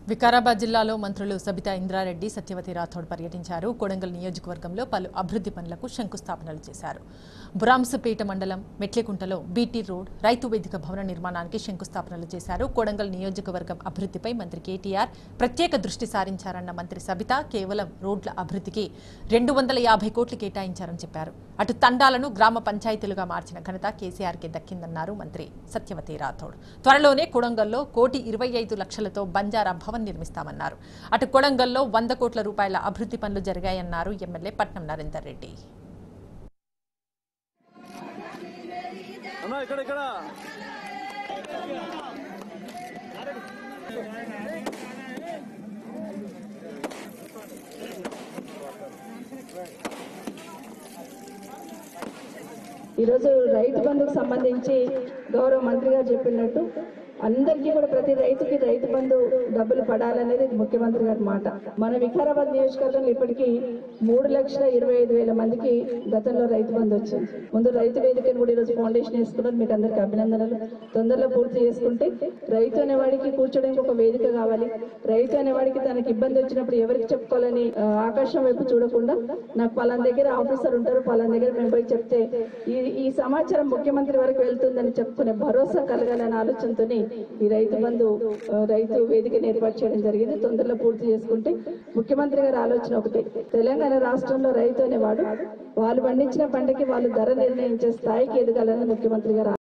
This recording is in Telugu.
వికారాబాద్ జిల్లాలో మంత్రులు సబితా ఇంద్రారెడ్డి సత్యవతి రాథోడ్ పర్యటించారు కొడంగల్ నియోజకవర్గంలో పలు అభివృద్ధి పనులకు శంకుస్థాపనలు చేశారు బురాంసపేట మండలం మెట్లెకుంటలో బీటీ రోడ్ రైతు వేదిక భవన నిర్మాణానికి శంకుస్థాపనలు చేశారు కొడంగల్ నియోజకవర్గం అభివృద్ధిపై మంత్రి కేటీఆర్ ప్రత్యేక దృష్టి సారించారన్న మంత్రి సబిత కేవలం రోడ్ల అభివృద్ధికి రెండు వందల యాభై కోట్లు కేటాయించారని చెప్పారు అటు తండాలను గ్రామ పంచాయతీలుగా మార్చిన ఘనత కేసీఆర్కే దక్కిందన్నారు మంత్రి సత్యవతి రాథోడ్ త్వరలోనే కొడంగల్లో కోటి ఇరవై ఐదు లక్షలతో బంజారా భవన్ నిర్మిస్తామన్నారు అటు కొడంగల్లో వంద కోట్ల రూపాయల అభివృద్ధి పనులు జరిగాయన్నారు ఎమ్మెల్యే పట్నం నరేందర్ రెడ్డి అన్నా ఇక్కడ ఇక్కడ ఈరోజు రైతు బంధుకు సంబంధించి గౌరవ మంత్రి గారు చెప్పినట్టు అందరికీ కూడా ప్రతి రైతుకి రైతు బంధు డబ్బులు పడాలనేది ముఖ్యమంత్రి గారి మాట మన వికారాబాద్ నియోజకవర్గంలో ఇప్పటికీ మూడు లక్షల ఇరవై ఐదు వేల మందికి గతంలో రైతు బంధు వచ్చింది ముందు రైతు వేదికను కూడా ఈరోజు ఫౌండేషన్ వేసుకున్నారు మీకు అందరికీ అభినందనలు తొందరలో పూర్తి చేసుకుంటే రైతు అనేవాడికి కూర్చోడానికి ఒక వేదిక కావాలి రైతు అనేవాడికి తనకి ఇబ్బంది వచ్చినప్పుడు ఎవరికి చెప్పుకోవాలని ఆ, ఆకాశం వైపు చూడకుండా నాకు పలానా దగ్గర ఆఫీసర్ ఉంటారు పలానా దగ్గర మేము పోయి చెప్తే ఈ ఈ సమాచారం ముఖ్యమంత్రి వరకు వెళ్తుందని చెప్పుకునే భరోసా కలగాలనే ఆలోచనతోని ఈ రైతు బంధు ఆ, రైతు వేదికను ఏర్పాటు చేయడం జరిగింది తొందరలో పూర్తి చేసుకుంటే ముఖ్యమంత్రి గారి ఆలోచన ఒకటే తెలంగాణ రాష్ట్రంలో రైతు అనేవాడు వాళ్ళు పండించిన పంటకి వాళ్ళు ధర నిర్ణయించే స్థాయికి ఎదగాలని ముఖ్యమంత్రి గారు